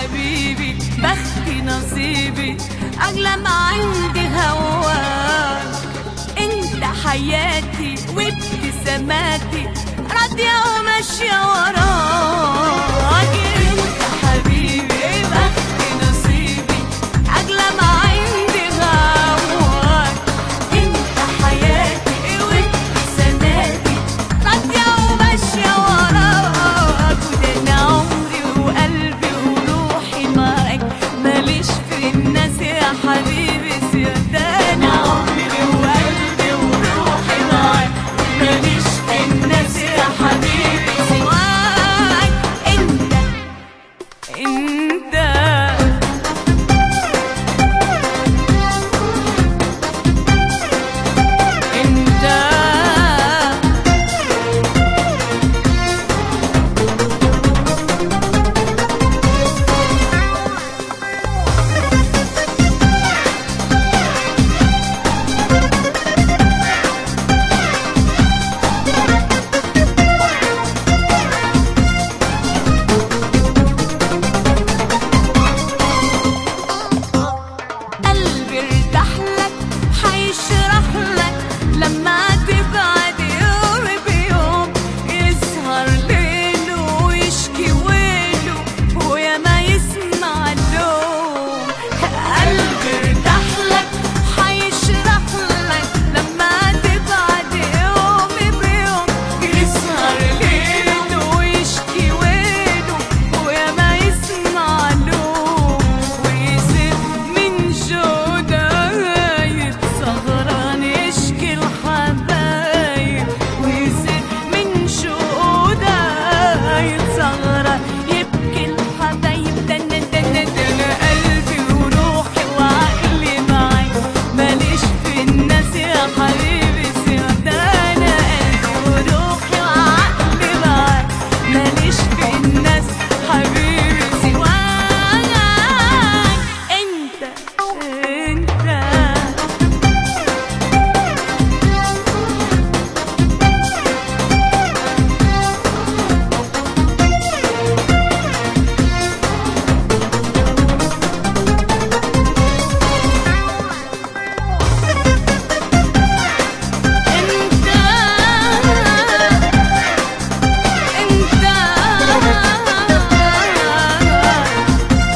حبيبي بختي نصيبي أغلى ما عندي هواك انت حياتي وابتساماتي راضية وماشية وراك انت حبيبي بختي نصيبي أغلى ما عندي هواك انت حياتي وابتساماتي راضية وماشية وراك وده أنا عمري وقلبي وروحي معاك ماليش في الناس يا حبيبي سيادة أنا عمري وقلبي وروحي معاك ماليش في الناس يا حبيبي سواك انت انت انت قلبي ارتاح لك حيشرح لك لما تبعد يوم بيوم يسهر ليله ويشكي ويله ويا ما يسمع اللوم قلبي ارتاح لك حيشرح لك لما تبعد يوم بيوم يسهر ليله ويشكي ويله ويا ما يسمع اللوم ويسيب من جودايب سهران يشكي الحبايب ويسيب من جودايب سهران يبكي الحبايب دنا دنا دنا قلبي وروحي وعقلي معاك ماليش في الناس يا حبيبي سيادة أنا قلبي وروحي وعقلي معاك ماليش في الناس حبيبي سواك انت انت انت انت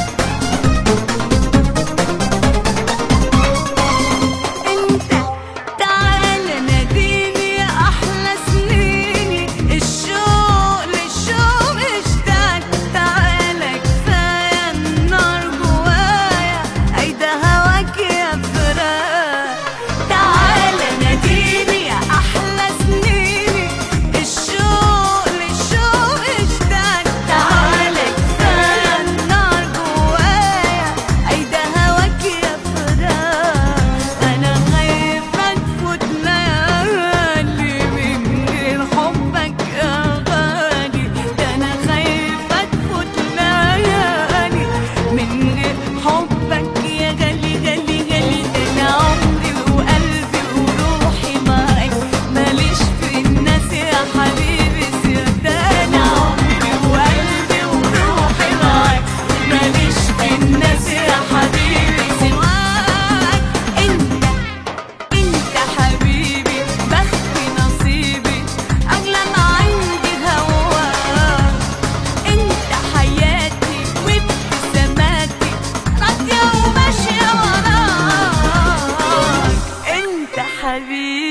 انت تعال ناديني يا احلى سنيني الشوق للشوق اشتاق تعال كفايه النار جوايا ايده هواك يا فراق تعال ناديني يا احلى سنيني الشوق للشوق اشتاق تعال كفايه النار جوايا ايده هواك يا فراق انا خايفه تفوت ليالي من غير حبك يا غالي ده انا خايفه تفوت ليالي من غير حبك يا غالي غالي غالي ده انا عمري وقلبي وروحي معاك ماليش في الناس يا حبيبي سيادة انا عمري وقلبي وروحي معاك ماليش في الناس يا حبيبي سواك انت انت حبيبي بختي نصيبي اغلى ما عندي هواك انت حياتي وابتساماتي راضية وماشية وراك انت حبيبي